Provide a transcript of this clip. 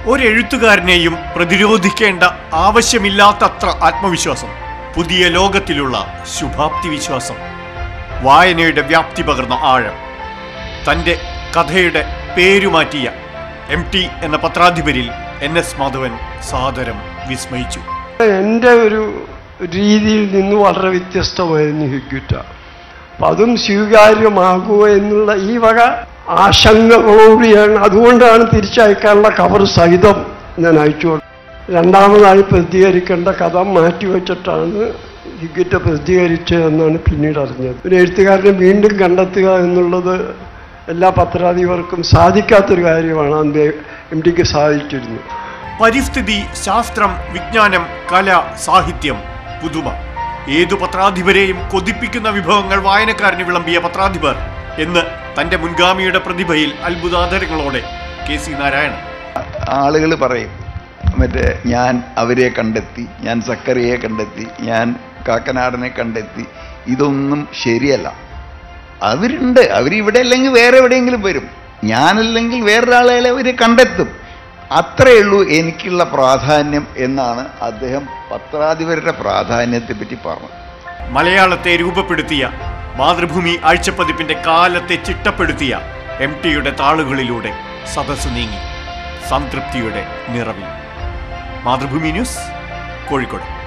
ഒരെഴുത്തുകാരനെയും പ്രതിരോധിക്കേണ്ട ആവശ്യമില്ലാത്തത്ര ആത്മവിശ്വാസം പുതിയ ലോകത്തിലുള്ള ശുഭാപ്തി വിശ്വാസം വായനയുടെ വ്യാപ്തി പകർന്ന ആഴം തൻ്റെ കഥയുടെ പേരുമാറ്റിയ എം ടി എന്ന പത്രാധിപരിൽ എൻ എസ് മാധവൻ സാദരം വിസ്മയിച്ചു എൻ്റെ ഒരു രീതിയിൽ നിന്ന് വളരെ വ്യത്യസ്തമായിരുന്നു ഹിഗ്യുറ്റ അപ്പം അതും സ്വീകാര്യമാകുമോ എന്നുള്ള ഈ വക ആശങ്കകളോടെയാണ് അതുകൊണ്ടാണ് തിരിച്ചയക്കാനുള്ള കവർ സഹിതം ഞാൻ അയച്ചു കൊടുത്തത്. രണ്ടാമതായി പ്രസിദ്ധീകരിക്കേണ്ട കഥ മാറ്റിവെച്ചിട്ടാണ് ഹിഗ്യുറ്റ പ്രസിദ്ധീകരിച്ചതെന്നാണ് പിന്നീട് അറിഞ്ഞത് ഒരു എഴുത്തുകാരനെ വീണ്ടും കണ്ടെത്തുക എന്നുള്ളത് എല്ലാ പത്രാധിപർക്കും സാധിക്കാത്തൊരു കാര്യമാണ് അന്ന് എം ഡിക്ക് സാധിച്ചിരുന്നു പരിസ്ഥിതി ശാസ്ത്രം വിജ്ഞാനം കല സാഹിത്യം പുതുമ ഏതു പത്രാധിപരെയും കൊതിപ്പിക്കുന്ന വിഭവങ്ങൾ വായനക്കാരന് വിളമ്പിയ പത്രാധിപർ എന്ന് തന്റെ മുൻഗാമിയുടെ പ്രതിഭയിൽ അത്ഭുതാന്തരങ്ങളോടെ കെ സി നാരായണൻ ആളുകൾ പറയും മറ്റേ ഞാൻ അവരെ കണ്ടെത്തി ഞാൻ സക്കറിയെ കണ്ടെത്തി ഞാൻ കാക്കനാടനെ കണ്ടെത്തി ഇതൊന്നും ശരിയല്ല അവരുണ്ട് അവരിവിടെ അല്ലെങ്കിൽ വേറെ എവിടെയെങ്കിലും വരും ഞാനല്ലെങ്കിൽ വേറൊരാളെ അവർ കണ്ടെത്തും അത്രയേ ഉള്ളൂ എനിക്കുള്ള പ്രാധാന്യം എന്നാണ് അദ്ദേഹം പത്രാധിപരുടെ പ്രാധാന്യത്തെ പറ്റി പറഞ്ഞത് മലയാളത്തെ രൂപപ്പെടുത്തിയ മാതൃഭൂമി ആഴ്ചപ്പതിപ്പിന്റെ കാലത്തെ ചിട്ടപ്പെടുത്തിയ എം ടിയുടെ താളുകളിലൂടെ സദസ് നീങ്ങി സംതൃപ്തിയുടെ നിറവിൽ മാതൃഭൂമി ന്യൂസ് കോഴിക്കോട്